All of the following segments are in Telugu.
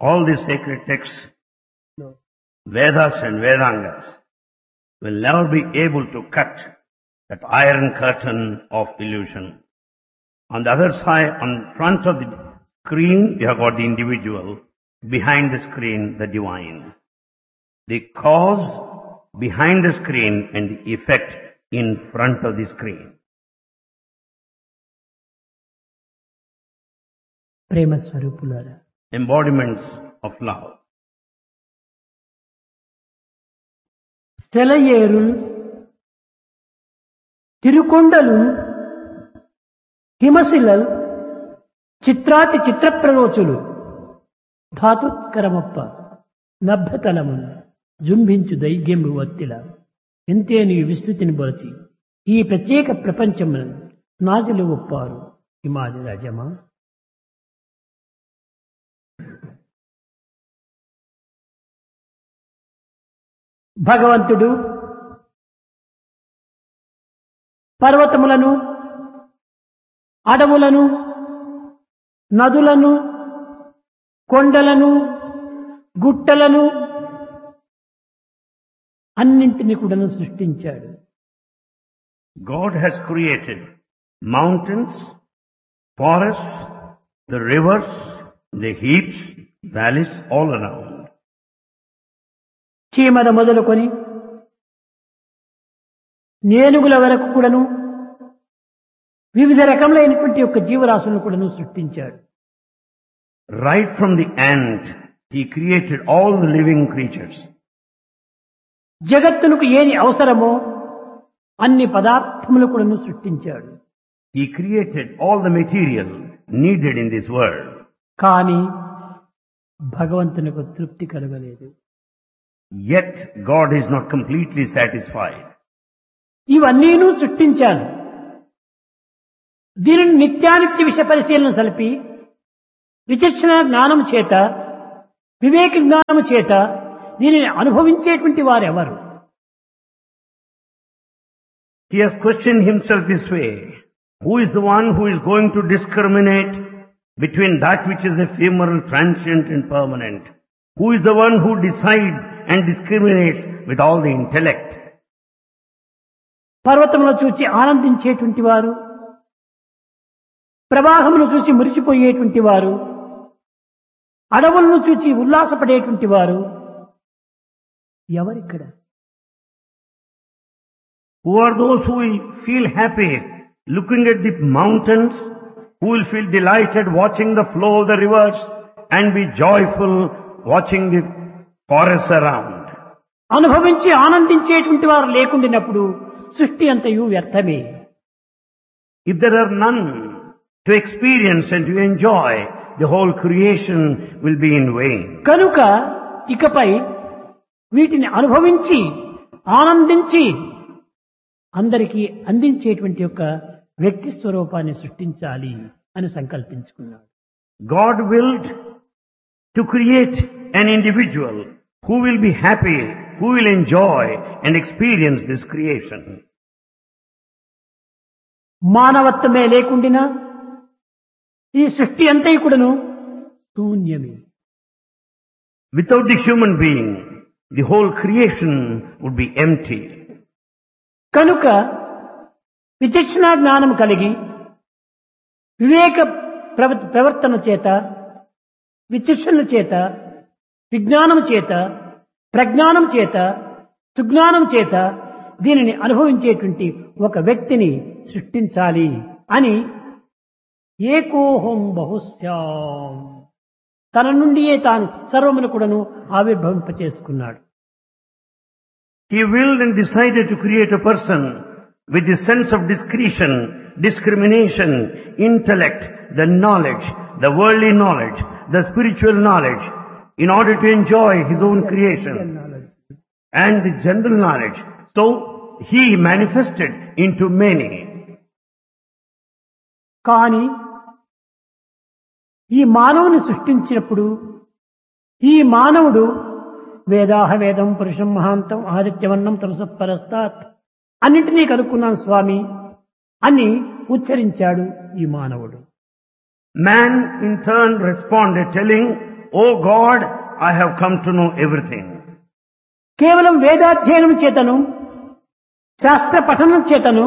all these sacred texts, Vedas and Vedangas, will never be able to cut that iron curtain of illusion. On the other side, on front of the screen, you have got the individual. Behind the screen, the divine. The cause behind the screen and the effect in front of the screen. ప్రేమ స్వరూపులారా Embodiments of love. సెలయేరు తిరుకొండలు హిమశిలల్ చిత్రాతి చిత్రప్రరోచులు ధాతుత్కరమప్ప నభ్యతలము జుంభించు దైగ్యము వత్తిల ఎంతేని విస్తృతిని బొరచి ఈ ప్రత్యేక ప్రపంచమును నాజులు ఒప్పారు హిమాది రాజమా భగవంతుడు పర్వతములను అడవులను నదులను కొండలను గుట్టలను అన్నింటినీ కూడాను సృష్టించాడు God has created mountains, forests, the rivers, the heaps, valleys all around. చీమల మొదలుకొని నేనుగుల వరకు కూడాను వివిధ రకములైనటువంటి యొక్క జీవరాశులను కూడాను సృష్టించాడు Right from the ant, he created all the living creatures. జగత్తునకు ఏది అవసరమో అన్ని పదార్థములు కూడాను సృష్టించాడు He created all the material needed in this world. కానీ భగవంతునికి తృప్తి కలగలేదు Yet God is not completely satisfied. ఇవన్నీను సృష్టించాను దీనిని నిత్యానిత్య విషయ పరిశీలన సలిపి విచక్షణ జ్ఞానం చేత వివేక జ్ఞానం చేత దీనిని అనుభవించేటువంటి వారెవరు He has questioned himself this way. Who is the one who is going to discriminate between that which is ephemeral, transient and permanent? Who is the one who decides and discriminates with all the intellect? పర్వతములను చూచి ఆనందించేటువంటి వారు ప్రవాహమును చూసి మురిసిపోయేటువంటి వారు అడవులను చూచి ఉల్లాసపడేటువంటి వారు ఎవరిక్కడ Who are those who will feel happy looking at the mountains? Who will feel delighted watching the flow of the rivers and be joyful watching the forests around? అనుభవించి ఆనందించేటువంటి వారు లేకుండినప్పుడు సృష్టి అంతయు వ్యర్థమే If there are none to experience and to enjoy, the whole creation will be in vain. కనుక ఇకపై వీటిని అనుభవించి ఆనందించి అందరికీ అందించేటువంటి యొక్క వ్యక్తి స్వరూపాన్ని సృష్టించాలి అని సంకల్పించుకున్నాడు God willed to create an individual who will be happy, who will enjoy and experience this creation. మానవత్వమే లేకుండినా ఈ సృష్టి అంతయు కూడాను శూన్యమే Without the human being, the whole creation would be empty. కనుక విచక్షణ జ్ఞానం కలిగి వివేక ప్రవ- ప్రవర్తన చేత విచక్షణ చేత విజ్ఞానం చేత ప్రజ్ఞానం చేత సుజ్ఞానం చేత దీనిని అనుభవించేటువంటి ఒక వ్యక్తిని సృష్టించాలి అని ఏకోహం బహుశ్యాం తన నుండియే తాను సర్వమును కూడాను ఆవిర్భవింపచేసుకున్నాడు He willed and decided to create a person with the sense of discretion, discrimination, intellect, the knowledge, the worldly knowledge, the spiritual knowledge, in order to enjoy his own creation and the general knowledge. So he manifested into many. కానీ ఈ మానవుని సృష్టించినప్పుడు ఈ మానవుడు వేదాహ వేదం పురుషం మహాంతం ఆదిత్యవర్ణం తమస పరస్తాత్ అన్నింటినీ కనుక్కున్నాను స్వామి అని ఉచ్చరించాడు ఈ మానవుడు Man in turn responded telling, Oh God, I have come to know everything. కేవలం వేదాధ్యయనం చేతను శాస్త్ర పఠనం చేతను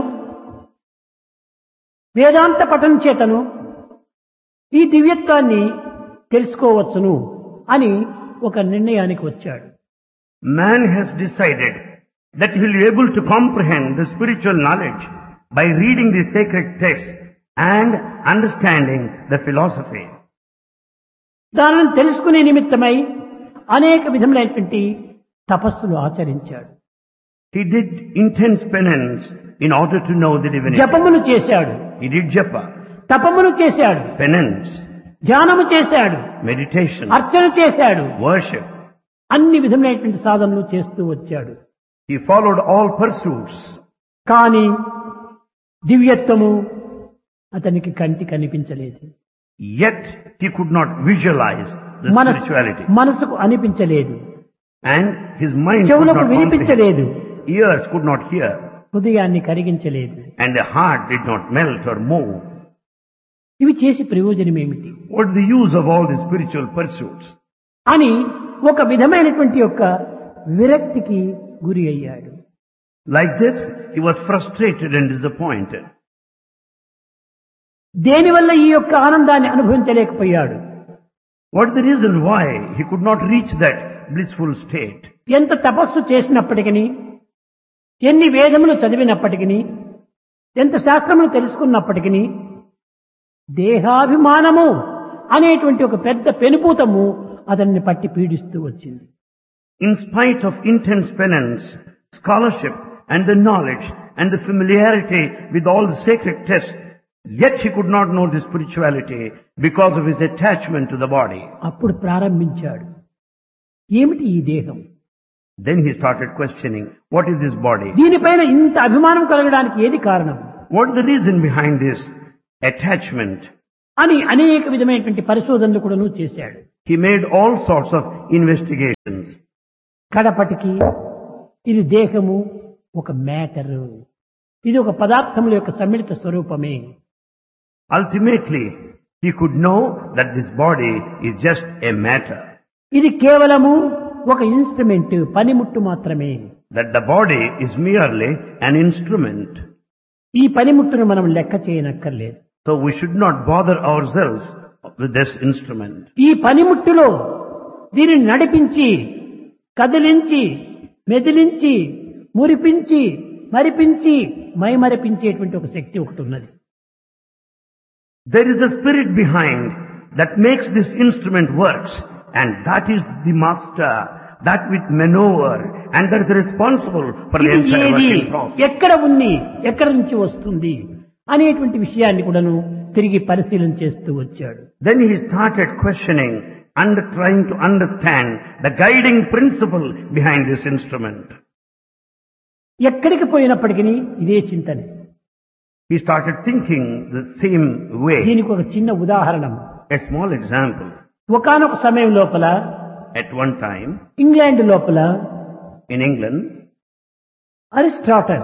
వేదాంత పఠనం చేతను ఈ దివ్యత్వాన్ని తెలుసుకోవచ్చును అని ఒక నిర్ణయానికి వచ్చాడు Man has decided that he will be able to comprehend the spiritual knowledge by reading the sacred texts and understanding the philosophy. దానిని తెలుసుకునే నిమిత్తమై అనేక విధములైనటువంటి తపస్సులు ఆచరించాడు He did intense penance in order to know the divinity. జపములు చేశాడు He did japa, తపములు చేశాడు penance, ధ్యానము చేశాడు meditation, అర్చన చేశాడు worship. అన్ని విధములైనటువంటి సాధనలు చేస్తూ వచ్చాడు He followed all pursuits. కానీ దివ్యత్వము అతనికి కంటి కనిపించలేదు Yet he could not visualize the మనసు spirituality. మనసుకు అనిపించలేదు And his mind could చెవులకు not comprehend. వినిపించలేదు Ears could not hear. హృదయాన్ని కరిగించలేదు And the heart did not melt or move. ఇవి చేసి ప్రయోజనం ఏమిటి What is the use of all these spiritual pursuits? అని ఒక విధమైనటువంటి యొక్క విరక్తికి గురి అయ్యాడు Like this, he was frustrated and disappointed. దేనివల్ల ఈ యొక్క ఆనందాన్ని అనుభవించలేకపోయాడు What is the reason why he could not reach that blissful state? ఎంత తపస్సు చేసినప్పటికీ ఎన్ని వేదములు చదివినప్పటికీ ఎంత శాస్త్రములు తెలుసుకున్నప్పటికీ దేహాభిమానము అనేటువంటి ఒక పెద్ద పెనుపూతము అతన్ని పట్టి పీడిస్తూ వచ్చింది In spite of intense penance, scholarship, and the knowledge, and the familiarity with all the sacred texts, yet he could not know the spirituality because of his attachment to the body. అప్పుడు ప్రారంభించాడు ఏమిటి ఈ దేహం Then he started questioning, what is this body? దీనిపైన ఇంత అభిమానం కలగడానికి ఏది కారణం What is the reason behind this attachment? అని అనేక విధమైనటువంటి పరిశోధనలు కూడాను చేశాడు He made all sorts of investigations. కడపటికి ఇది దేహము ఒక మ్యాటరు ఇది ఒక పదార్థముల యొక్క సమ్మిళిత స్వరూపమే Ultimately, he could know that this body is just a matter, ఇది కేవలము ఒక ఇన్స్ట్రుమెంట్ పనిముట్టు మాత్రమే that the body is merely an instrument. ఈ పనిముట్టును మనం లెక్క చేయనక్కర్లేదు So we should not bother ourselves with this instrument. ఈ పనిముట్టులో దీనిని నడిపించి కదిలించి మెదిలించి మురిపించి మరిపించి మైమరిపించేటువంటి ఒక శక్తి ఒకటి ఉన్నది There is a spirit behind that makes this instrument works and that is the master, that with maneuver and that is responsible for the ఇది entire ఏది working process. ఎక్కడ ఉంది ఎక్కడి నుంచి వస్తుంది అనేటువంటి విషయాన్ని కూడాను తిరిగి పరిశీలన చేస్తూ వచ్చాడు Then he started questioning and trying to understand the guiding principle behind this instrument. ఎక్కడికి పోయినప్పటికీ ఇదే చింతనే He started thinking the same way. దీనికి ఒక చిన్న ఉదాహరణ A small example. ఒకానొక సమయం లోపల At one time ఇంగ్లాండ్ లోపల in England, అరిస్టాటల్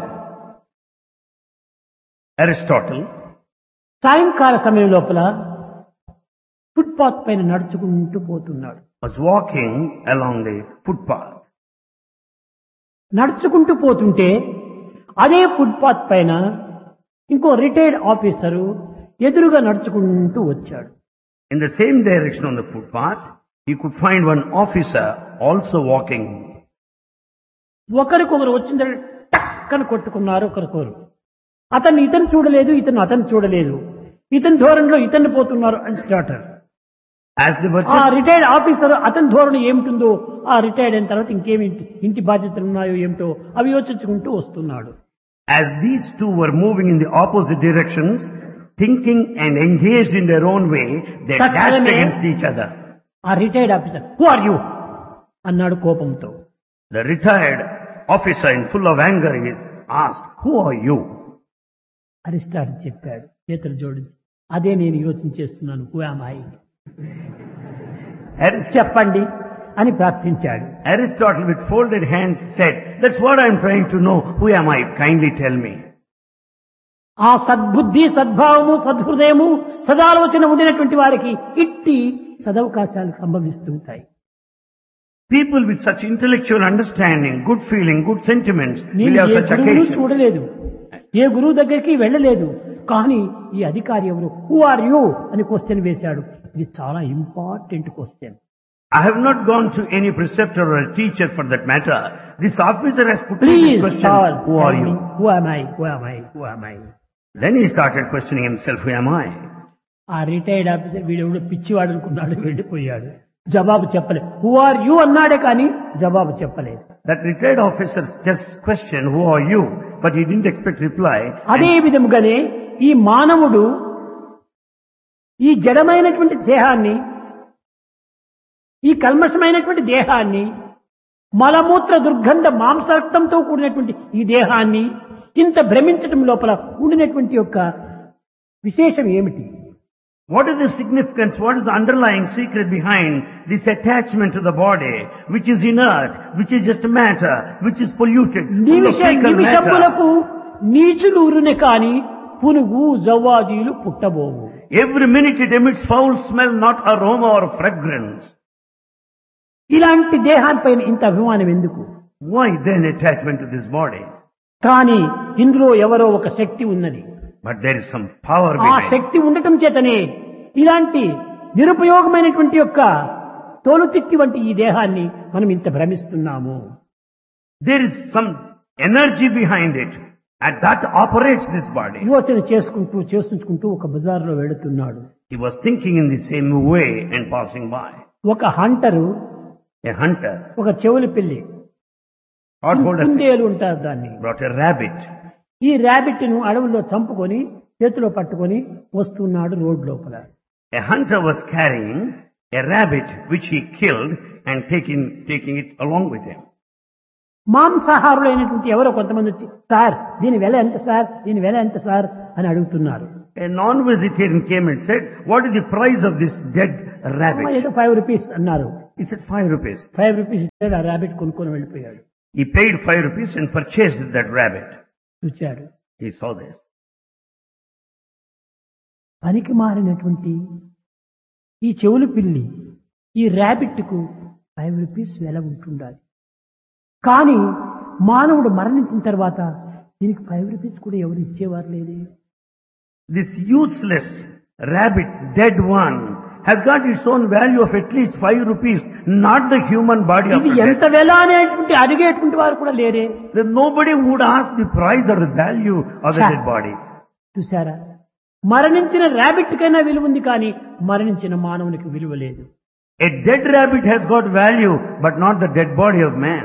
Aristotle సాయంకాల సమయం లోపల ఫుట్పాత్ పైన నడుచుకుంటూ పోతున్నాడు was walking along the footpath. నడుచుకుంటూ పోతుంటే అదే ఫుట్పాత్ పైన ఇంకో రిటైర్డ్ ఆఫీసరు ఎదురుగా నడుచుకుంటూ వచ్చాడు In the same direction on the footpath, he could find one officer also walking. ఒకరికొకరు వచ్చిన టక్కన కొట్టుకున్నారు ఒకరికొకరు అతన్ని ఇతను చూడలేదు ఇతను అతను చూడలేదు ఇతని ధోరణిలో ఇతన్ని పోతున్నారు అని స్టార్టర్ As they were ఆ just, రిటైర్డ్ ఆఫీసర్ అతని ధోరణి ఏమిటిందో ఆ రిటైర్డ్ అయిన తర్వాత ఇంకేమి ఇంటి- ఇంటి బాధ్యతలు ఉన్నాయో ఏమిటో అవి యోచించుకుంటూ వస్తున్నాడు as these two were moving in the opposite directions, thinking and engaged in their own way, they But dashed Arame- against each other. ఆ retired officer who are you అన్నాడు కోపంతో The retired officer in full of anger is asked, who are you? Aristotle చెప్పాడు చేతులు జోడించి అదే నేను యోచించేస్తున్నాను హూ ఆమ్ ఐ Arist- చెప్పండి అని ప్రార్థించాడు Aristotle with folded hands said, that's what I'm trying to know. Who am I? Kindly tell me. ఆ సద్బుద్ధి సద్భావము సద్హృదయము సదాలోచన ఉండినటువంటి వారికి ఇట్టి సదవకాశాలు సంభవిస్తుంటాయి People with such intellectual understanding, good feeling, good sentiments will నేను have ఏ such గురువును occasions. చూడలేదు ఏ గురువు దగ్గరికి వెళ్ళలేదు కానీ ఈ అధికారి ఎవరు హూ ఆర్ యూ అని క్వశ్చన్ వేశాడు ఇది చాలా important question I have not gone to any preceptor or a teacher for that matter. This officer has put me this please question, who are you? Who am I who am I who am I Then he started questioning himself, who am I? ఆ రిటైర్డ్ ఆఫీసర్ వీడెవడో పిచ్చివాడు అనుకున్నాడు వెళ్ళిపోయాడు జవాబు చెప్పలేదు హూ ఆర్ యూ అన్నాడే కానీ జవాబు చెప్పలేదు That retired officer just questioned, who are you? But he didn't expect reply. అదే విధముగానే ఈ మానవుడు ఈ జడమైనటువంటి దేహాన్ని ఈ కల్మషమైనటువంటి దేహాన్ని మలమూత్ర దుర్గంధ మాంసరక్తంతో కూడినటువంటి ఈ దేహాన్ని ఇంత భ్రమించటం లోపల ఉండినటువంటి యొక్క విశేషం ఏమిటి What is the significance? What is the underlying secret behind this attachment to the body, which is inert, which is just matter, which is polluted, full of Nimisha fecal matter? నిమిషములకు నీచులు ఉరునే కాని పునుగు జవ్వాదీలు పుట్టబోవు Every minute it emits foul smell, not aroma or fragrance. ఇలాంటి దేహానిపైన ఇంత అభిమానం ఎందుకు Why then attachment to this body? కానీ ఇందులో ఎవరో ఒక శక్తి ఉన్నది But there is some power ఆ behind. శక్తి ఉండటం చేతనే ఇలాంటి నిరుపయోగమైనటువంటి యొక్క తోలుతిత్తి వంటి ఈ దేహాన్ని మనం ఇంత భ్రమిస్తున్నాము There is some energy behind it, and that operates this body. యోచన చేసుకుంటూ చేసుకుంటూ ఒక బజార్లో వెళుతున్నాడు He was thinking in the same way and passing by. ఒక హంటరు A hunter ఒక చెవులి పిల్లి caught hold of it, కుందేలు ఉంటారు దాన్ని brought a rabbit. ఈ ర్యాబిట్ ను అడవుల్లో చంపుకొని చేతిలో పట్టుకొని వస్తున్నాడు రోడ్ లోపల A hunter was carrying a rabbit which he killed and taking, taking it along with him. మాంసాహారులైనటువంటి ఎవరో కొంతమంది వచ్చి సార్ దీని వెల ఎంత సార్ దీని వెల ఎంత సార్ అని అడుగుతున్నారు A non-vegetarian came and said, what is the price of this dead అమ్మ, rabbit? ఏదో ఫైవ్ రూపీస్ అన్నారు He said, five rupees. Five rupees ఇచ్చాడు ఆ ర్యాబిట్ కొనుక్కొని వెళ్ళిపోయాడు He paid five rupees and purchased that rabbit. చూచాడు He saw this. పనికి మారినటువంటి ఈ చెవులు పిల్లి ఈ ర్యాబిట్కు ఫైవ్ రూపీస్ వెల ఉంటుండాలి కానీ మానవుడు మరణించిన తర్వాత దీనికి ఫైవ్ రూపీస్ కూడా ఎవరు ఇచ్చేవారు లేదే This useless rabbit, dead one, has got its own value of at least five rupees, not the human body of ఇది the ఎంత dead. వెల అనేటువంటి అడిగేటువంటి వారు కూడా లేరే Then nobody would ask the price or the value of the Sir. dead body. చూసారా మరణించిన ర్యాబిట్ కైనా విలువ ఉంది కానీ మరణించిన మానవునికి విలువ లేదు A dead rabbit has got value, but not the dead body of man.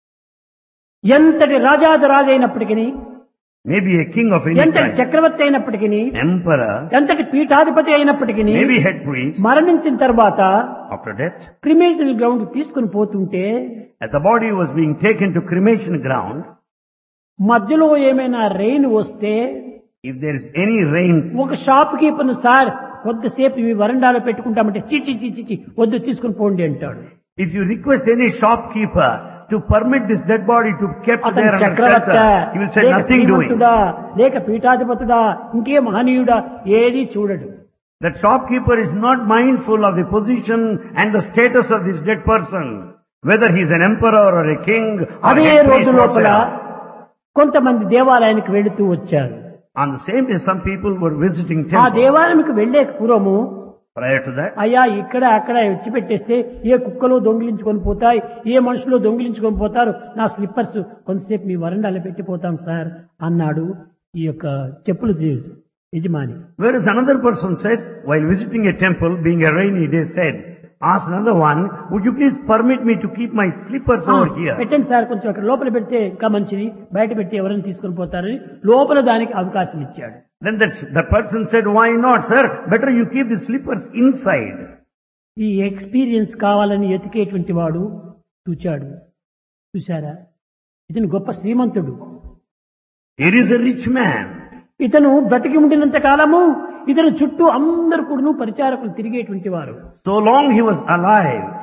ఎంతటి రాజాది అయినప్పటికీ Maybe a king of any ఎంతటి kind, చక్రవర్తి అయినప్పటికీ emperor, ఎంతటి పీఠాధిపతి అయినప్పటికీ maybe head priest, మరణించిన తర్వాత after death, క్రిమేషనల్ గ్రౌండ్ తీసుకుని పోతుంటే as the body was being taken to cremation ground, మధ్యలో ఏమైనా రెయిన్ వస్తే if there is any rain, ఒక షాప్ కీపర్ సార్ కొద్దిసేపు ఇవి వరండాలో పెట్టుకుంటామంటే చిచి చిచి చి వద్దు తీసుకుని పోండి అంటాడు if you request any shopkeeper to permit this dead body to kept అతను there under చక్రవర్త shelter, he will say లేక nothing doing. శ్రీమంతుడా లేక పీఠాధిపతుడా ఇంకే మహనీయుడా ఏది చూడడు That shopkeeper is not mindful of the position and the status of this dead person, whether he is an emperor or a king or అదే head రోజు priest లోపల whatsoever. కొంతమంది దేవాలయానికి వెళుతూ వచ్చారు On the same day, some people were visiting ఆ temple. దేవాలయంకి వెళ్లే పూర్వము Prior to that, అయ్యా ఇక్కడ అక్కడ వచ్చి పెట్టేస్తే ఏ కుక్కలు దొంగిలించుకొని పోతాయి ఏ మనుషులు దొంగిలించుకొని పోతారు నా స్లిప్పర్స్ కొంతసేపు మీ వరండాలో పెట్టిపోతాం సార్ అన్నాడు ఈ యొక్క చెప్పులు తీ- యజమాని whereas another person said, while visiting a temple, being a rainy day, said, asked another one, would you please permit me to keep my slippers "ఆ, over here? పెట్టండి సార్ కొంచెం అక్కడ లోపల పెడితే ఇంకా మంచిది బయట పెట్టి ఎవరైనా తీసుకొని పోతారని లోపల దానికి అవకాశం ఇచ్చాడు Then that, the person said, why not, sir? Better you keep the slippers inside. ఈ ఎక్స్పీరియన్స్ కావాలని ఎతికేటువంటి వాడు చూచాడు చూశారా ఇతను గొప్ప శ్రీమంతుడు Here is a rich man. ఇతను బ్రతికి ఉండినంత కాలము ఇతను చుట్టూ అందరు కూడాను పరిచారకులు తిరిగేటువంటి వారు So long he was alive,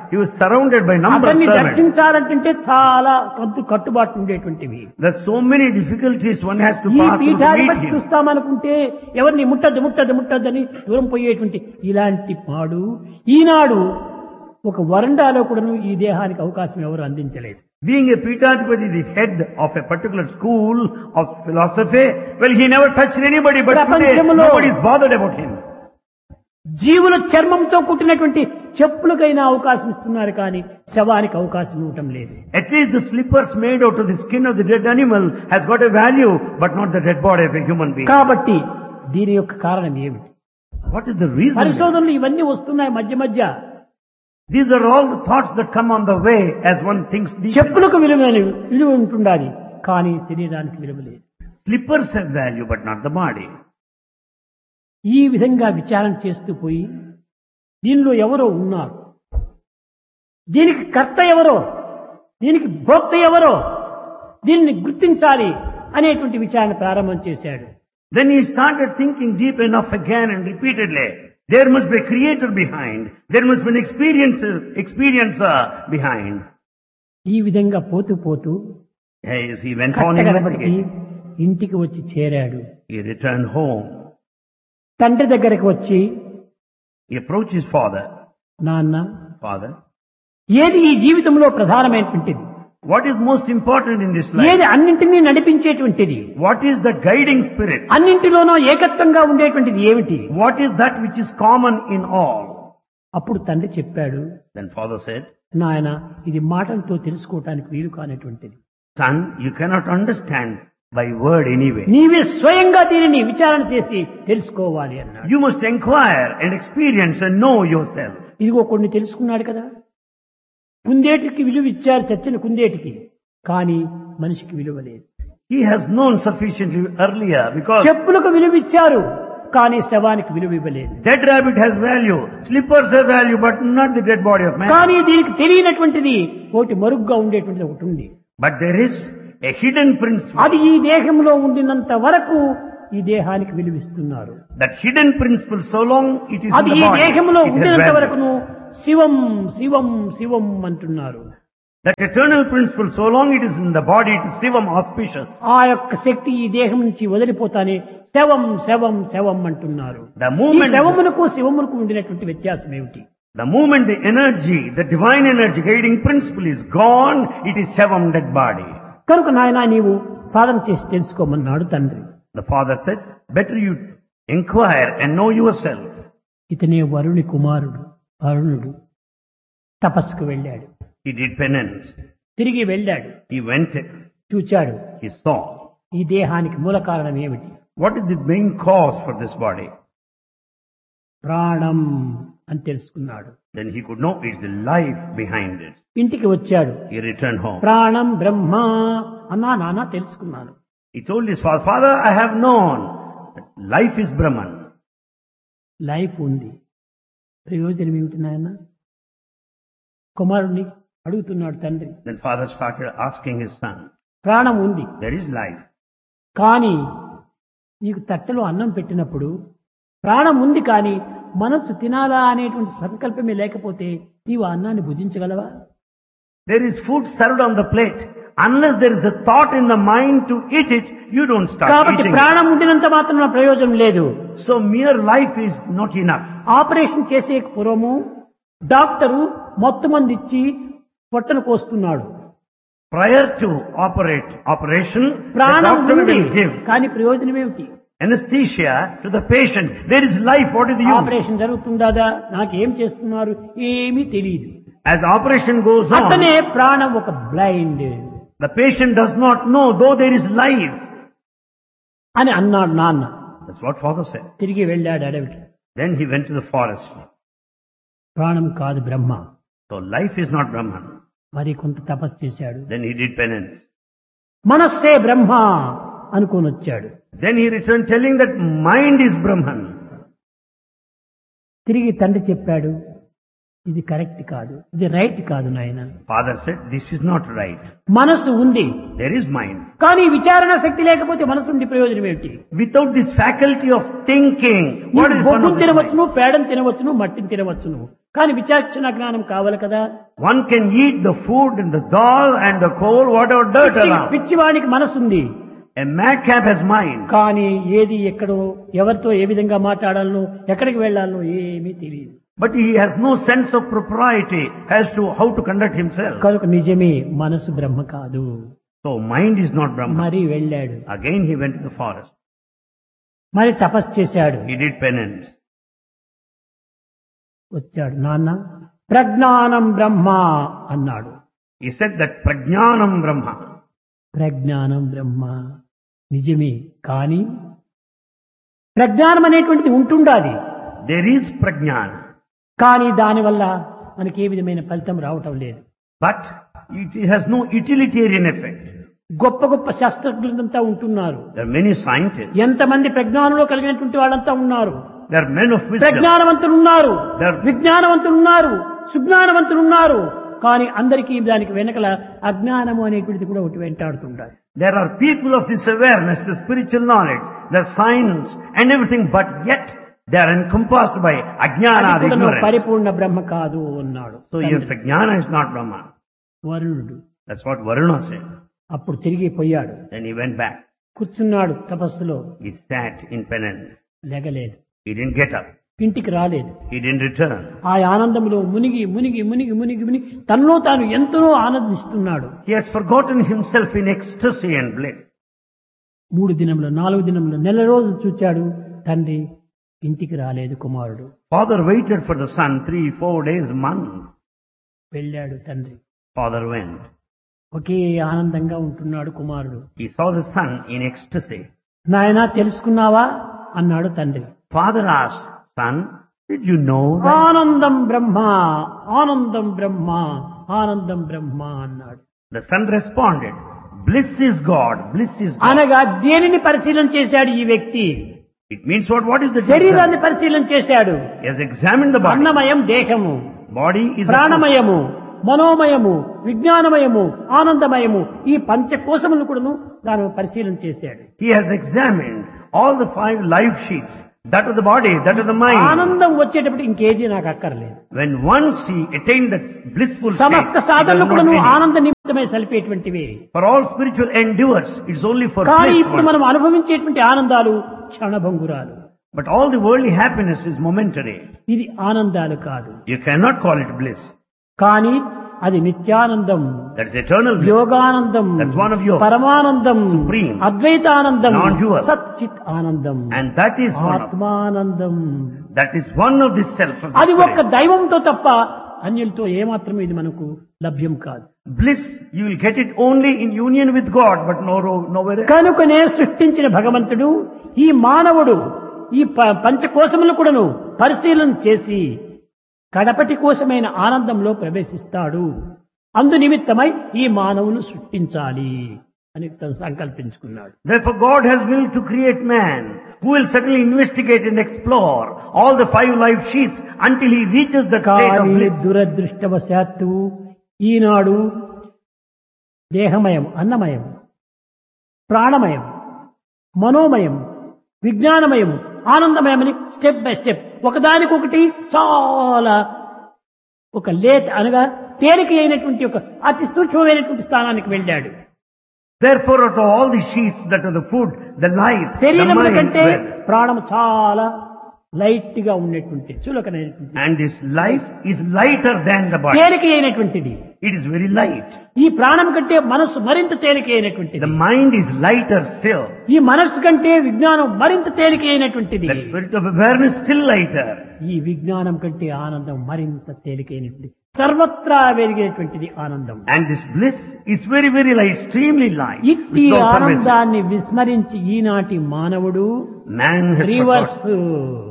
he was surrounded by number of అతన్ని servants. దర్శించాలంటే చాలా కట్టు కట్టుబాటు ఉండేటువంటివి There's so many difficulties one has to ఈ pass through to meet పీఠాధిపతి him. చూస్తామనుకుంటే ఎవరిని ముట్టద్దు ముట్టద్దు ముట్టద్దని దూరం పోయేటువంటి ఇలాంటి పాడు ఈనాడు ఒక వరండాలో కూడాను ఈ దేహానికి అవకాశం ఎవరు అందించలేదు Being a Pitadipati, the head of a particular school of philosophy, well, he never touched anybody, but today ప్రపంచంలో- nobody is bothered about him. జీవుల చర్మంతో కుట్టినటువంటి చెప్పులకైనా అవకాశం ఇస్తున్నారు కానీ శవానికి అవకాశం ఇవ్వటం లేదు At least the slippers made out of the skin of the dead animal has got a value, but not the dead body of a human being. కాబట్టి దీని యొక్క కారణం ఏమిటి What is the reason? పరిశోధనలు ఇవన్నీ వస్తున్నాయి మధ్య మధ్య These are all the thoughts that come on the way as one thinks deep. చెప్పులకు విలువ విలువ ఉంటుండాలి కానీ శరీరానికి విలువ లేదు Slippers have value, but not the body. ఈ విధంగా విచారణ చేస్తూ పోయి దీనిలో ఎవరో ఉన్నారు దీనికి కర్త ఎవరో దీనికి భోక్త ఎవరో దీన్ని గుర్తించాలి అనేటువంటి విచారణ ప్రారంభం చేశాడు Then he started thinking deep enough again and repeatedly. There must be a creator behind. There must be an experiencer, experiencer behind. ఈ విధంగా పోతూ పోతూ As he went on కట్టగడపటికి investigating, ఇంటికి వచ్చి చేరాడు he returned home. తండ్రి దగ్గరికి వచ్చి He approached his father. నాన్న Father, ఏది ఈ జీవితంలో ప్రధానమైనటువంటిది what is most important in this life? ఏది అన్నింటినీ నడిపించేటువంటిది What is the guiding spirit? అన్నింటిలోనూ ఏకత్వంగా ఉండేటువంటిది ఏమిటి What is that which is common in all? అప్పుడు తండ్రి చెప్పాడు Then father said, నాయన ఇది మాటలతో తెలుసుకోవటానికి వీలు కానటువంటిది son, you cannot understand by word anyway. నీవే స్వయంగా దీనిని విచారణ చేసి తెలుసుకోవాలి అన్నాడు You must inquire and experience and know yourself. ఇదిగో కొన్ని తెలుసుకున్నాడు కదా కుందేటికి విలువ ఇచ్చారు చచ్చిన కుందేటికి కానీ మనిషికి విలువ లేదు He has known sufficiently earlier because చెప్పులకు విలువ ఇచ్చారు కానీ శవానికి విలువ ఇవ్వలేదు dead rabbit has value, slippers have value, but not the dead body of man. కానీ దీనికి తెలియనటువంటిది ఒకటి మరుగ్గా ఉండేటువంటిది ఒకటి ఉంది But there is a hidden principle. అది ఈ దేహంలో ఉండినంత వరకు ఈ దేహానికి విలువిస్తున్నారు That hidden principle, so long it is in అది the ఈ body, దేహంలో it has ఉండినంత value. వరకును శివం శివం శివం అంటున్నారు That eternal principle, so long it is in the body, it is Sivam auspicious. ఆ యొక్క శక్తి ఈ దేహం నుంచి వదిలిపోతానే శవం శవం శవం అంటున్నారు The ఈ moment, శవమునకు శివమునకు ఉండినటువంటి వ్యత్యాసం ఏమిటి the moment the energy, the divine energy guiding principle is gone, it is Sevam dead body. కనుక నాయన నీవు సాధన చేసి తెలుసుకోమన్నాడు తండ్రి The father said, better you inquire and know yourself. ఇతనే వరుణి కుమారుడు అరుణుడు తపస్సుకు వెళ్ళాడు He did penance. తిరిగి వెళ్ళాడు He went, చూచాడు he saw. ఈ దేహానికి మూల కారణం ఏమిటి What is the main cause for this body? ప్రాణం అని తెలుసుకున్నాడు Then he could know it's the life behind it. ఇంటికి వచ్చాడు He returned home. ప్రాణం బ్రహ్మ అన్నా నాన్న తెలుసుకున్నాను He told his father, Father, I have known that life is Brahman. Life ఉంది ప్రయోజనం ఏమిటి నాయన కుమారుణ్ణి అడుగుతున్నాడు తండ్రి Then father started asking his son, ప్రాణం ఉంది There is life. కానీ నీకు తట్టలో అన్నం పెట్టినప్పుడు ప్రాణం ఉంది కానీ మనస్సు తినాలా అనేటువంటి సంకల్పమే లేకపోతే నీవు ఆ అన్నాన్ని భుజించగలవా There is food served on the plate. Unless there is a thought in the mind to eat it, you don't start కాబట్టి eating it. ప్రాణం ఉండినంత మాత్రం ప్రయోజనం లేదు So mere life is not enough. Operation చేసే పూర్వము డాక్టరు మొత్తం మంది ఇచ్చి పొట్టను కోస్తున్నాడు Prior to operate operation, the ప్రాణం doctor ఉంది will give కానీ ప్రయోజనం ఏమిటి anesthesia to the patient. There is life. What is the use? Operation జరుగుతుందా నాకేం చేస్తున్నారు ఏమీ తెలియదు As operation goes అతనే on, ప్రాణం ఒక blind the patient does not know, though there is life. అని అన్నాడు నాన్న That's what father said. తిరిగి వెళ్ళాడు అడవికి Then he went to the forest. ప్రాణం కాదు బ్రహ్మ So life is not Brahman. మరి కొంత తపస్సు చేశాడు Then he did penance. మనస్సే బ్రహ్మ అనుకొని వచ్చాడు Then he returned telling that mind is Brahman. తిరిగి తండ్రి చెప్పాడు ఇది కరెక్ట్ కాదు ఇది రైట్ కాదు నాయన Father said, this is not right. మనస్సు ఉంది There is mind. కానీ విచారణ శక్తి లేకపోతే మనసు ఉండి ప్రయోజనం ఏమిటి Without this faculty of thinking, what నీవు is the fun బొగ్గును of this mind? తినవచ్చును పేడను తినవచ్చును మట్టిని తినవచ్చును కానీ విచాక్షణ జ్ఞానం కావాలి కదా One can eat the food and the dal and the coal, whatever dirt పిచ్చి- around. పిచ్చివాడికి మనసుంది A madcap has mind. కానీ ఏది ఎక్కడో ఎవరితో ఏ విధంగా మాట్లాడాలో ఎక్కడికి వెళ్ళాలో ఏమీ తెలియదు But he has no sense of propriety as to how to conduct himself. కనుక నిజమే మనసు బ్రహ్మ కాదు So mind is not Brahma. మరి వెళ్ళాడు Again he went to the forest. మరి తపస్సు చేశాడు He did penance. వచ్చాడు నాన్న ప్రజ్ఞానం బ్రహ్మ అన్నాడు He said that prajnanam Brahma. ప్రజ్ఞానం బ్రహ్మ నిజమే కానీ ప్రజ్ఞానం అనేటువంటిది ఉంటుండాలి There is prajnana. కానీ దానివల్ల మనకి ఏ విధమైన ఫలితం రావటం లేదు But it has no utilitarian effect. గొప్ప గొప్ప శాస్త్రజ్ఞులంతా ఉంటున్నారు There are many scientists. ఎంతమంది ప్రజ్ఞానంలో కలిగినటువంటి వాళ్ళంతా ఉన్నారు There are men of wisdom. ప్రజ్ఞానవంతులు ఉన్నారు There- విజ్ఞానవంతులు ఉన్నారు సుజ్ఞానవంతులు ఉన్నారు కానీ అందరికీ దానికి వెనకల అజ్ఞానము అనేటువంటిది కూడా ఒకటి వెంటాడుతుంటారు There are people of this awareness, the spiritual knowledge, the science and everything, but yet they are encompassed by ajnana, అది the కూడా నువ్వు ignorance. పరిపూర్ణ బ్రహ్మ కాదు అన్నాడు So your prajnana is not Brahma. వరుణుడు That's what Varuna said. అప్పుడు తిరిగి పోయాడు Then he went back. కూర్చున్నాడు తపస్సులో He sat in penance. లెగలేదు He didn't get up. ఇంటికి రాలేదు He didn't return. ఆ ఆనందంలో మునిగి మునిగి మునిగి మునిగి మునిగి తనలో తాను ఎంతో ఆనందిస్తున్నాడు He has forgotten himself in ecstasy and bliss. మూడు దినంలో నాలుగు దినంలో నెల రోజులు చూచాడు తండ్రి ఇంటికి రాలేదు కుమారుడు Father waited for the son three, four days, months. వెళ్ళాడు తండ్రి Father went. ఒకే ఆనందంగా ఉంటున్నాడు కుమారుడు He saw the son in ecstasy. నాయనా తెలుసుకున్నావా అన్నాడు తండ్రి Father asked, son, did you know that? ఆనందం బ్రహ్మ ఆనందం బ్రహ్మ ఆనందం బ్రహ్మ అన్నాడు The son responded, bliss is God, bliss is God. అనగా దేనిని పరిశీలన చేశాడు ఈ వ్యక్తి It means what? What is the శరీరాన్ని difference? పరిశీలన చేశాడు He has examined the body. అన్నమయం దేహము Body is a ప్రాణమయము మనోమయము విజ్ఞానమయము ఆనందమయము ఈ పంచకోశములను కూడాను తాను పరిశీలన చేశాడు He has examined all the five life sheets. That of the body, that of the mind. ఆనందం వచ్చేటప్పుడు ఇంకేది నాకు అక్కర్లేదు When once he attained that blissful state, సమస్త he does సాధనలు not కూడాను need it. ఆనంద నిమిత్తమే సలిపేటువంటివి For all spiritual endeavors, it's only for కానీ bliss. ఇప్పుడు only. మనం అనుభవించేటువంటి ఆనందాలు క్షణభంగురాలు But all the worldly happiness is momentary. ఇది ఆనందాలు కాదు You cannot call it bliss. కానీ అది నిత్యానందం That is eternal bliss. Yoganandam That's one of yours. పరమానందం Supreme. అద్వైతానందం Non-dual. సచ్చిత్ ఆనందం And that is one of, ఆత్మానందం that is one of the self of the అది ఒక్క spirit. దైవంతో తప్ప అన్యులతో ఏమాత్రం ఇది మనకు లభ్యం కాదు Bliss, you will get it only in union with God, but no, nowhere else. కనుకనే సృష్టించిన భగవంతుడు ఈ మానవుడు ఈ ప- పంచకోశములు కూడాను పరిశీలన చేసి కడపటి కోశమైన ఆనందంలో ప్రవేశిస్తాడు అందు నిమిత్తమై ఈ మానవును సృష్టించాలి అని తను సంకల్పించుకున్నాడు Therefore God has willed to create man, who will certainly investigate and explore all the five life sheets until he reaches the state of కానీ bliss. దురదృష్టవశాత్తు ఈనాడు దేహమయం అన్నమయం ప్రాణమయం మనోమయం విజ్ఞానమయం ఆనందమయమని స్టెప్ బై స్టెప్ ఒకదానికొకటి చాలా ఒక లేట్ అనగా తేలిక అయినటువంటి ఒక అతి సూక్ష్మమైనటువంటి స్థానానికి వెళ్ళాడు Therefore out of all the sheets that are the food, the life, the శరీరం mind, కంటే dwells. ప్రాణం చాలా లైట్ గా ఉన్నటువంటి చులకనైనటువంటి and this life is lighter than the body. తేలిక అయినటువంటిది It is very light. ఈ ప్రాణం కంటే మనస్సు మరింత తేలిక అయినటువంటిది The mind is lighter still. ఈ మనస్సు కంటే విజ్ఞానం మరింత తేలిక అయినటువంటిది The spirit of awareness still lighter. ఈ విజ్ఞానం కంటే ఆనందం మరింత తేలికైనటువంటి సర్వత్రా వెలిగేటువంటిది ఆనందం And this bliss is very, very light, extremely light. ఇట్టి which is all pervasive. ఆనందాన్ని విస్మరించి ఈనాటి మానవుడు Man has రివర్స్ forgotten.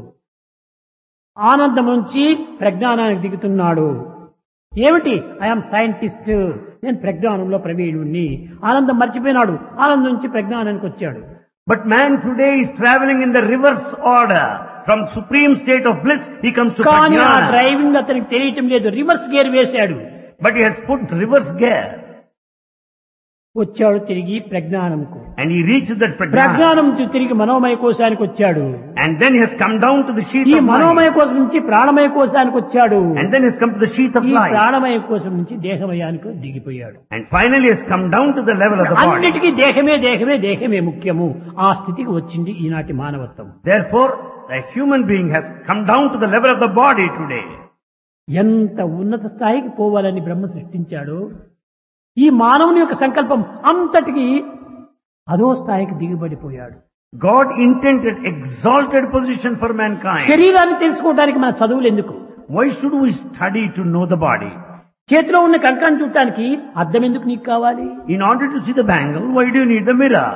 ఆనందం నుంచి ప్రజ్ఞానానికి దిగుతున్నాడు ఏమిటి ఐఎమ్ సైంటిస్ట్ నేను ప్రజ్ఞానంలో ప్రవీణుణ్ణి ఆనందం మర్చిపోయినాడు ఆనందం నుంచి ప్రజ్ఞానానికి వచ్చాడు But man today is traveling in the reverse order. From supreme state of bliss, he comes to కానీ ఆ prajnana. డ్రైవింగ్ అతనికి తెలియటం లేదు రివర్స్ గేర్ వేశాడు But he has put reverse gear. వచ్చాడు తిరిగి ప్రజ్ఞానంకు And he reached that prajna. ప్రజ్ఞానం నుంచి తిరిగి మనోమయ కోశానికి వచ్చాడు And then he has come down to the sheath ఈ of మనోమయ mind. కోశం నుంచి ప్రాణమయ కోశానికి వచ్చాడు And then he has come to the sheath of ఈ life. ప్రాణమయ కోశం నుంచి దేహమయానికి దిగిపోయాడు And finally has come down to the level of the body. అన్నిటికీ దేహమే దేహమే దేహమే ముఖ్యము ఆ స్థితికి వచ్చింది ఈనాటి మానవత్వం Therefore, the human being has come down to the level of the body today. ఎంత ఉన్నత స్థాయికి పోవాలని బ్రహ్మ సృష్టించాడు ఈ మానవుని యొక్క సంకల్పం అంతటికి అదో స్థాయికి దిగుబడిపోయాడు God intended exalted position for mankind. శరీరాన్ని తెలుసుకోవడానికి మన చదువులు ఎందుకు Why should we study to know the body? చేతిలో ఉన్న కంకాన్ని చూడటానికి అద్దం ఎందుకు నీకు కావాలి In order to see the bangle, why do you need the mirror?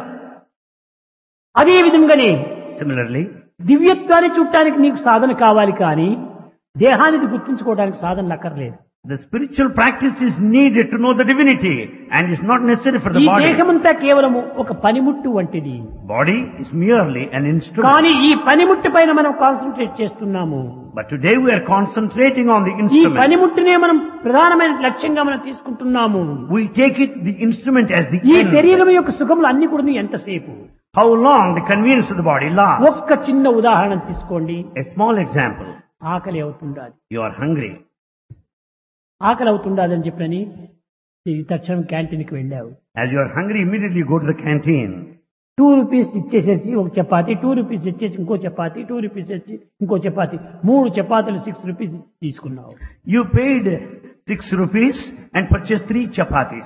అదే విధంగానే Similarly, దివ్యత్వాన్ని చూడటానికి నీకు సాధన కావాలి కానీ దేహానికి గుర్తించుకోవడానికి సాధన అక్కర్లేదు the spiritual practice is needed to know the divinity and is not necessary for ఈ the body. దేహమంతా కేవలము ఒక పనిముట్టు వంటిది Body is merely an instrument. కానీ ఈ పనిముట్టు పైన మనం కాన్సన్ట్రేట్ చేస్తున్నాము But today we are concentrating on the ఈ instrument. పనిముట్టునే మనం ప్రధానమైన లక్ష్యంగా మనం తీసుకుంటున్నాము We take it, the instrument as the ఈ end. శరీరం యొక్క సుఖములు అన్ని కూడా ఎంతసేపు How long the convenience of the body lasts. ఒక్క చిన్న ఉదాహరణ తీసుకోండి A small example. ఆకలి అవుతుండాలి You are hungry. ఆకలి అవుతుండాలి అని చెప్పని ఈ తక్షణం క్యాంటీన్కి వెళ్ళావు As you are hungry, immediately go to the canteen. Two rupees ఇచ్చేసేసి ఒక చపాతి టూ రూపీస్ ఇచ్చేసి ఇంకో చపాతి టూ రూపీస్ ఇచ్చి ఇంకో చపాతి మూడు చపాతీలు సిక్స్ రూపీస్ తీసుకున్నావు You paid six rupees and purchased three chapatis.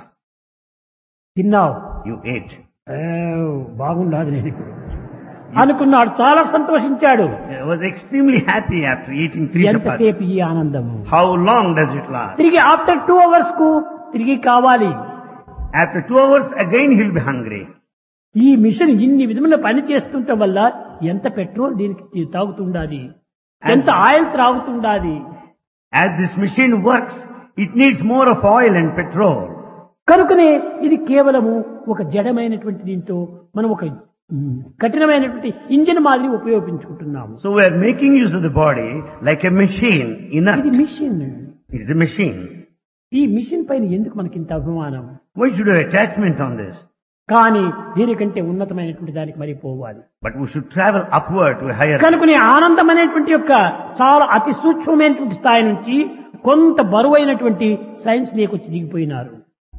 తిన్నావు You ate. ఏ, బాగుండాది నేను ఇప్పుడు అనుకున్నాడు చాలా సంతోషించాడు I was extremely happy after eating three chapatis. ఎంతసేపు ఈ ఆనందము How long does it last? తిరిగి ఆఫ్టర్ టూ అవర్స్ కు తిరిగి కావాలి After two hours, again he'll be hungry. ఈ మిషన్ ఇన్ని విధముల పని చేస్తుండటం వల్ల ఎంత పెట్రోల్ దీనికి తాగుతుండాది ఎంత ఆయిల్ త్రాగుతుండాది As this machine works, it needs more of oil and petrol. కనుకనే ఇది కేవలము ఒక జడమైనటువంటి దీంతో మనం ఒక మ్, కఠినమైనటువంటి ఇంజిన్ మాదిరి ఉపయోగించుకుంటున్నాము So we are making use of the body like a machine, inert. ఇది machine It is a machine. ఈ మిషన్ పైన ఎందుకు మనకి ఇంత అభిమానం Why should you have attachment on this? కానీ దీనికంటే ఉన్నతమైనటువంటి దానికి మరి పోవాలి But we should travel upward to a higher. కనుకనే ఆనందం అనేటువంటి యొక్క చాలా అతి సూక్ష్మమైనటువంటి స్థాయి నుంచి కొంత బరువైనటువంటి సైన్స్ లేకొచ్చి దిగిపోయినారు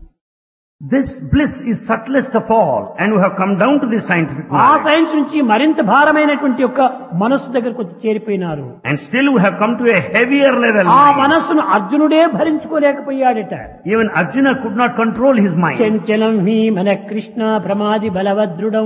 This bliss is subtlest of all, and we have come down to this scientific ఆ knowledge. సైన్స్ నుంచి మరింత భారమైనటువంటి యొక్క మనస్సు దగ్గరకు వచ్చి చేరిపోయినారు And still we have come to a heavier level. ఆ మనస్సును అర్జునుడే భరించుకోలేకపోయాడట Even Arjuna could not control his mind. చంచలం హి మన Krishna ప్రమాది బలవద్రుడం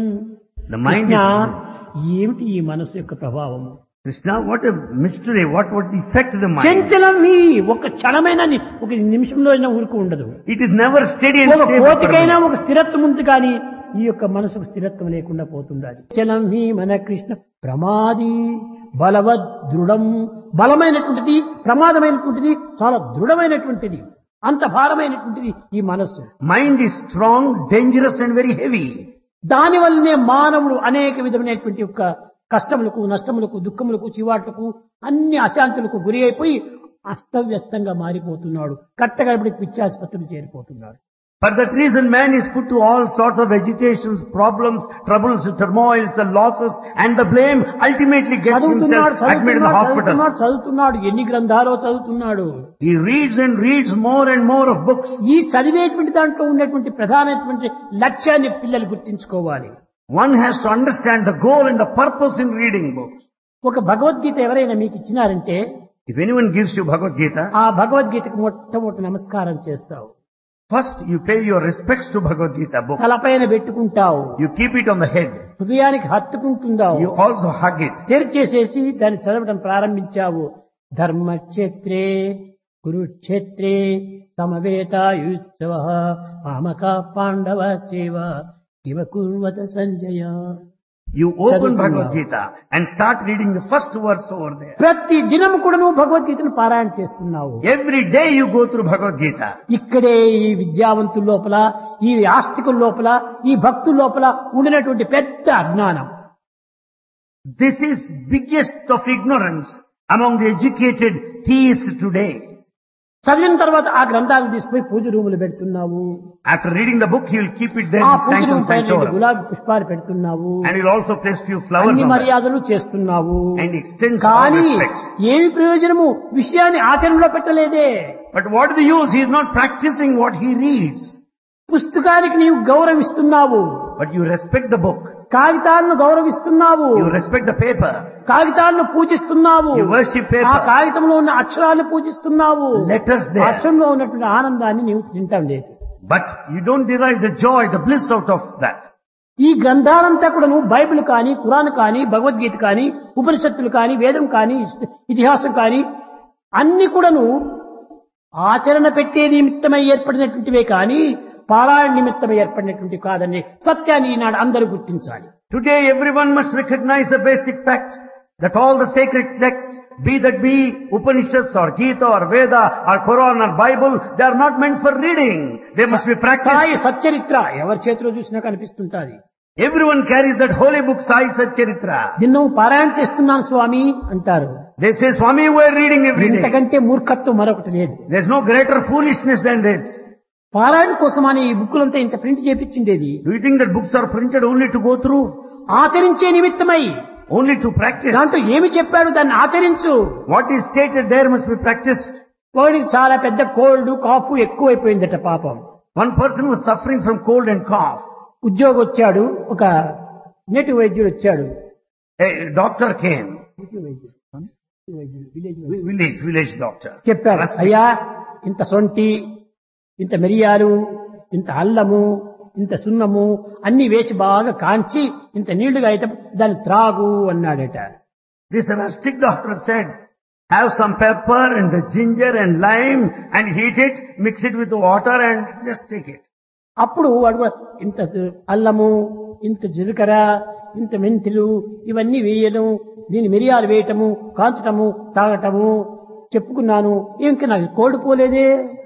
The mind Krishna is. ఏమిటి ఈ మనస్సు యొక్క ప్రభావము Krishna, what a mystery. What would the effect of the mind? చంచలం హి ఒక క్షణమైన ని- ఒక నిమిషంలో అయినా ఊరుకు ఉండదు It is never steady and ఒక stable. for a కోతికైనా minute. ఒక స్థిరత్వం ఉంది కానీ ఈ యొక్క మనసుకు స్థిరత్వం లేకుండా పోతుండాలి చలం హి మన కృష్ణ ప్రమాది బలవద్ దృఢం బలమైనటువంటిది ప్రమాదమైనటువంటిది చాలా దృఢమైనటువంటిది అంత భారమైనటువంటిది ఈ మనస్సు Mind is strong, dangerous and very heavy. దాని వల్లనే మానవుడు అనేక విధమైనటువంటి యొక్క కష్టములకు నష్టములకు దుఃఖములకు చివాట్లకు అన్ని అశాంతులకు గురి అయిపోయి అస్తవ్యస్తంగా మారిపోతున్నాడు కట్టగడపడికి పిచ్చాసుపత్రులు చేరిపోతున్నాడు For that reason, man is put to all sorts of agitations, problems, troubles, turmoils, the losses, and the blame ultimately gets చదువుతున్నాడు himself admitted in the చదువుతున్నాడు hospital. చదువుతున్నాడు చదువుతున్నాడు ఎన్ని గ్రంథాలో చదువుతున్నాడు He reads and reads more and more of books. ఈ చదివేటువంటి దాంట్లో ఉన్నటువంటి ప్రధానమైనటువంటి లక్ష్యాన్ని పిల్లలు గుర్తించుకోవాలి One has to understand the goal and the purpose in reading books. ఒక భగవద్గీత ఎవరైనా మీకు ఇచ్చినారంటే If anyone gives you Bhagavad Gita, ఆ భగవద్గీతకు మొట్టమొదటి నమస్కారం చేస్తావు first you pay your respects to Bhagavad Gita book. తలపైన పెట్టుకుంటావు You keep it on the head. హృదయానికి హత్తుకుంటుందావు You also hug it. తెరిచేసేసి దాన్ని చదవడం ప్రారంభించావు ధర్మక్షేత్రే కురుక్షేత్రే సమవేతాయుత్సవ ఆమక పాండవ సేవ ఇవ కుర్వత సంజయ You open చదువుతున్నావు. Bhagavad Gita and start reading the first verse over there. ప్రతి దినం కూడా నువ్వు భగవద్గీతను పారాయణ చేస్తున్నావు Every day you go through Bhagavad Gita. ఇక్కడే ఈ విద్యావంతుల లోపల ఈ ఆస్తికుల లోపల ఈ భక్తుల లోపల ఉండినటువంటి పెద్ద అజ్ఞానం This is biggest of ignorance among the educated theists today. చదివిన తర్వాత ఆ గ్రంథాలను తీసుకుపోయి పూజ రూములు పెడుతున్నావు After reading the book, he will keep it there ఆ in పూజ Sanctum రూమ్ పైన రెండు Sanctorum. గులాబీ పుష్పాలు పెడుతున్నావు And he'll also place few flowers అన్ని on that. మర్యాదలు చేస్తున్నావు And extends all కానీ respects. ఏమి ప్రయోజనము విషయాన్ని ఆచరణలో పెట్టలేదే But what is the use? He is not practicing what he reads. పుస్తకానికి నీవు గౌరవిస్తున్నావు But you respect the book. కాగితాలను గౌరవిస్తున్నావు You respect the paper. కాగితాలను పూజిస్తున్నావు You worship ఆ paper. కాగితంలో ఉన్న అక్షరాలను పూజిస్తున్నావు Letters ఆ there. అక్షరంలో ఉన్నటువంటి ఆనందాన్ని నీవు తింటాం లేదు But you don't derive the joy, the bliss out of that. ఈ గ్రంథాలంతా కూడా నువ్వు బైబిల్ కానీ ఖురాన్ కానీ భగవద్గీత కానీ ఉపనిషత్తులు కానీ వేదం కానీ ఇతిహాసం కానీ అన్ని కూడాను ఆచరణ పెట్టే నిమిత్తమై ఏర్పడినటువంటివే కానీ పారాయణ నిమిత్తమై ఏర్పడినటువంటి కాదని సత్యాన్ని ఈనాడు అందరూ గుర్తించాలి Today everyone must recognize the basic fact that all the sacred texts, be that be Upanishads or Gita or Veda or Quran or Bible, they are not meant for reading. They must be Sai practiced. సచ్చరిత్ర ఎవరి చేతిలో చూసినా కనిపిస్తుంటాది Everyone carries that holy book Sai Satcharitra. నిన్ను పారాయణ చేస్తున్నాను స్వామి అంటారు They say, Swami, we are reading every day. ఇంతకంటే మూర్ఖత్వం మరొకటి లేదు There's no greater foolishness than this. పారాయణ కోసం అని ఈ బుక్కులంతా ఇంత ప్రింట్ చేపించిండేది Do you think that books are printed only to go through? ఆచరించే నిమిత్తమై Only to practice? దాంట్లో ఏమి చెప్పాడు దాన్ని ఆచరించు What is stated there must be practiced. వాడికి చాలా పెద్ద కోల్డ్ కాఫ్ ఎక్కువైపోయిందట పాపం One person was suffering from cold and cough. ఉద్యోగం వచ్చాడు ఒక నేటి వైద్యుడు వచ్చాడు A doctor came. నేటి వైద్యుడు నేటి వైద్యుడు, విలేజ్ వైద్యుడు. Vi- Village, village doctor. చెప్పారు Rustic. అయ్యా ఇంత సొంటి ఇంత మిరియాలు ఇంత అల్లము ఇంత సున్నము అన్ని వేసి బాగా కాంచి ఇంత నీళ్లుగా అయితే దాన్ని త్రాగు అన్నాడట This rustic doctor said, have some pepper and the ginger and lime and heat it, mix it with water and just take it. అప్పుడు వాడు కూడా ఇంత అల్లము ఇంత జీలకర్ర ఇంత మెంతులు ఇవన్నీ వేయడం దీని మిరియాలు వేయటము కాల్చటము తాగటము చెప్పుకున్నాను ఇంకా నాకు కోడిపోలేదే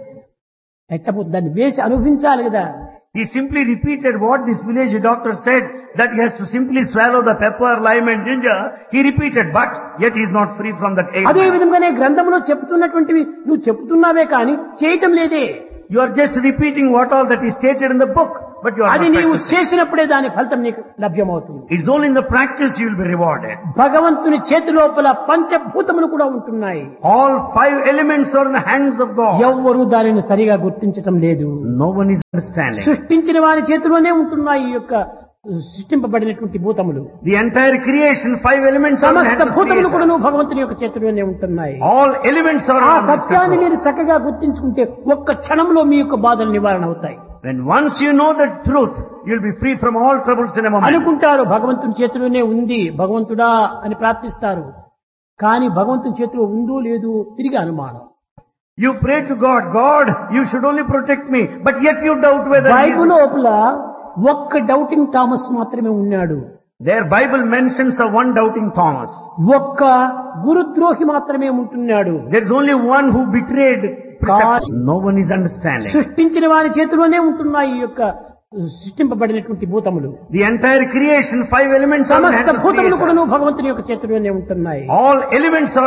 ఎట్టపోతే దాన్ని వేసి అనుభవించాలి కదా He simply repeated what this village doctor said, that he has to simply swallow the pepper, lime and ginger. He repeated, but yet he is not free from that అదే ailment. విధంగానే గ్రంథంలో చెప్తున్నటువంటివి నువ్వు చెప్తున్నావే కానీ చేయటం లేదే You are just repeating what all that is stated in the book, but you are అది not నీవు practicing. చేసినప్పుడే దాని ఫలితం నీకు లభ్యమవుతుంది It's only in the practice you will be rewarded. భగవంతుని చేతి లోపల పంచభూతములు కూడా ఉంటున్నాయి All five elements are in the hands of God. ఎవ్వరూ దానిని సరిగా గుర్తించటం లేదు No one is understanding. సృష్టించిన వారి చేతిలోనే ఉంటున్నాయి ఈ యొక్క సృష్టింపబడినటువంటి భూతములు The entire creation, five elements are in the సమస్త hands of భూతములు Creator. కూడా భగవంతుని యొక్క చేతిలోనే ఉంటున్నాయి All elements are ఆ on His సత్యాన్ని control. మీరు చక్కగా గుర్తించుకుంటే ఒక్క క్షణంలో మీ యొక్క బాధలు నివారణ అవుతాయి When once you know the truth, you'll be free from all troubles in a moment. అనుకుంటారు భగవంతుని చేతిలోనే ఉంది భగవంతుడా అని ప్రార్థిస్తారు కానీ భగవంతుని చేతిలో ఉందో లేదో తిరిగి అనుమానం You pray to God, God, you should only protect me, but yet you doubt whether he Bible is- లోపల ఒక్క డౌటింగ్ థామస్ మాత్రమే ఉన్నాడు Their Bible mentions a one doubting Thomas. ఒక్క గురుద్రోహి మాత్రమే ఉంటున్నాడు There's only one who betrayed precept. God- No one is understanding. సృష్టించిన వారి చేతిలోనే ఉంటున్నాయి ఈ యొక్క సృష్టింపబడినటువంటి భూతములు The entire creation, five elements are in the సమస్త hands of భూతములు Creator. కూడా భగవంతుని యొక్క చేతిలోనే ఉంటున్నాయి All elements are